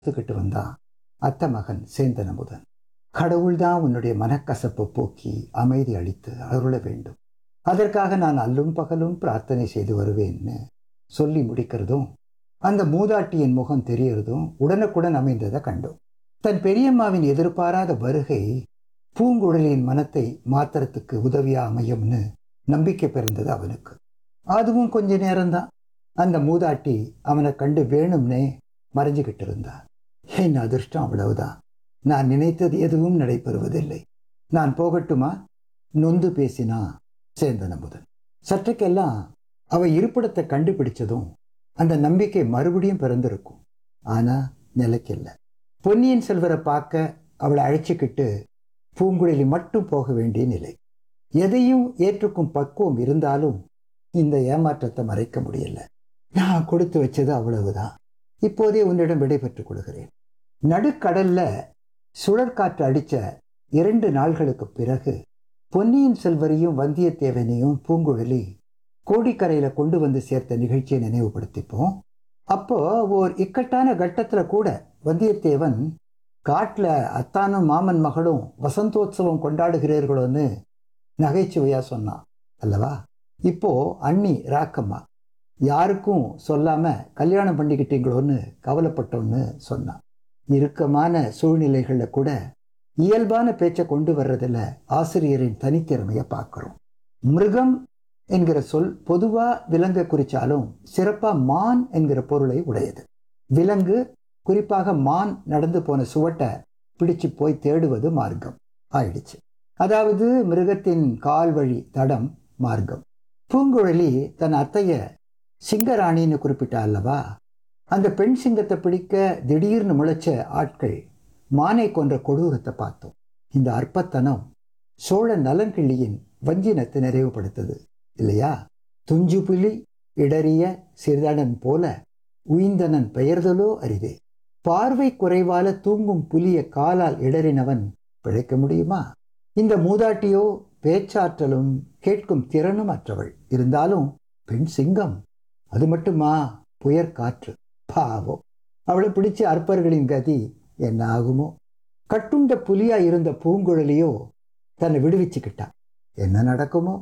பார்த்துக்கிட்டு வந்தான் அத்த மகன் சேந்தன் அமுதன் கடவுள்தான் உன்னுடைய மனக்கசப்பை போக்கி அமைதி அளித்து அருள வேண்டும் அதற்காக நான் அல்லும் பகலும் பிரார்த்தனை செய்து வருவேன்னு சொல்லி முடிக்கிறதும் அந்த மூதாட்டியின் முகம் தெரியறதும் உடனுக்குடன் அமைந்ததை கண்டோம் தன் பெரியம்மாவின் எதிர்பாராத வருகை பூங்குழலியின் மனத்தை மாத்திரத்துக்கு உதவியா அமையும்னு நம்பிக்கை பிறந்தது அவனுக்கு அதுவும் கொஞ்ச நேரம்தான் அந்த மூதாட்டி அவனை கண்டு வேணும்னே மறைஞ்சுக்கிட்டு இருந்தா என் அதிர்ஷ்டம் அவ்வளவுதான் நான் நினைத்தது எதுவும் நடைபெறுவதில்லை நான் போகட்டுமா நொந்து பேசினா சேந்தன் அமுதன் சற்றுக்கெல்லாம் அவ இருப்பிடத்தை கண்டுபிடிச்சதும் அந்த நம்பிக்கை மறுபடியும் பிறந்திருக்கும் ஆனா நிலைக்கல்ல பொன்னியின் செல்வரை பார்க்க அவளை அழைச்சிக்கிட்டு பூங்குழலி மட்டும் போக வேண்டிய நிலை எதையும் ஏற்றுக்கும் பக்குவம் இருந்தாலும் இந்த ஏமாற்றத்தை மறைக்க முடியல நான் கொடுத்து வச்சது அவ்வளவுதான் இப்போதே உன்னிடம் விடைபெற்றுக் கொள்கிறேன் நடுக்கடல்ல சுழற்காற்று அடிச்ச இரண்டு நாள்களுக்கு பிறகு பொன்னியின் செல்வரையும் வந்தியத்தேவனையும் பூங்குழலி கோடிக்கரையில கொண்டு வந்து சேர்த்த நிகழ்ச்சியை நினைவுபடுத்திப்போம் அப்போ ஓர் இக்கட்டான கட்டத்துல கூட வந்தியத்தேவன் காட்டுல அத்தானும் மாமன் மகளும் வசந்தோத்சவம் கொண்டாடுகிறீர்களோன்னு நகைச்சுவையா சொன்னான் அல்லவா இப்போ அண்ணி ராக்கம்மா யாருக்கும் சொல்லாம கல்யாணம் பண்ணிக்கிட்டீங்களோன்னு கவலைப்பட்டோன்னு சொன்னான் இறுக்கமான சூழ்நிலைகள்ல கூட இயல்பான பேச்சை கொண்டு வர்றதுல ஆசிரியரின் தனித்திறமையை பார்க்கிறோம் மிருகம் என்கிற சொல் பொதுவா விலங்கை குறிச்சாலும் சிறப்பா மான் என்கிற பொருளை உடையது விலங்கு குறிப்பாக மான் நடந்து போன சுவட்டை பிடிச்சு போய் தேடுவது மார்க்கம் ஆயிடுச்சு அதாவது மிருகத்தின் கால் வழி தடம் மார்க்கம் பூங்குழலி தன் அத்தைய சிங்கராணின்னு குறிப்பிட்டா அல்லவா அந்த பெண் சிங்கத்தை பிடிக்க திடீர்னு முளைச்ச ஆட்கள் மானை கொன்ற கொடூரத்தை பார்த்தோம் இந்த அற்பத்தனம் சோழ நலன்கிள்ளியின் வஞ்சினத்தை நிறைவுபடுத்தது இல்லையா துஞ்சு புலி இடறிய சிறுதனன் போல உயிந்தனன் பெயர்தலோ அரிதே பார்வை குறைவால தூங்கும் புலிய காலால் இடறினவன் பிழைக்க முடியுமா இந்த மூதாட்டியோ பேச்சாற்றலும் கேட்கும் திறனும் அற்றவள் இருந்தாலும் பெண் சிங்கம் அது மட்டுமா புயற் காற்று பாவம் அவளை பிடிச்ச அற்பர்களின் கதி என்ன ஆகுமோ கட்டுண்ட புலியா இருந்த பூங்குழலியோ தன்னை விடுவிச்சுக்கிட்டா என்ன நடக்குமோ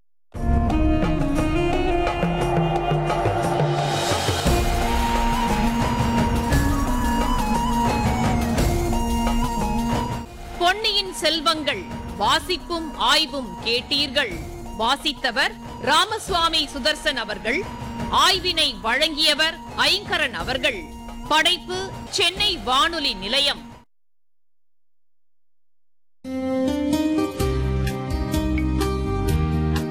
பொன்னியின் செல்வங்கள் வாசிப்பும் ஆய்வும் கேட்டீர்கள் வாசித்தவர் ராமசுவாமி சுதர்சன் அவர்கள் ஆய்வினை வழங்கியவர் ஐங்கரன் அவர்கள் படைப்பு சென்னை வானொலி நிலையம்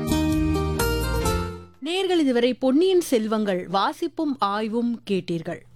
நேர்கள் இதுவரை பொன்னியின் செல்வங்கள் வாசிப்பும் ஆய்வும் கேட்டீர்கள்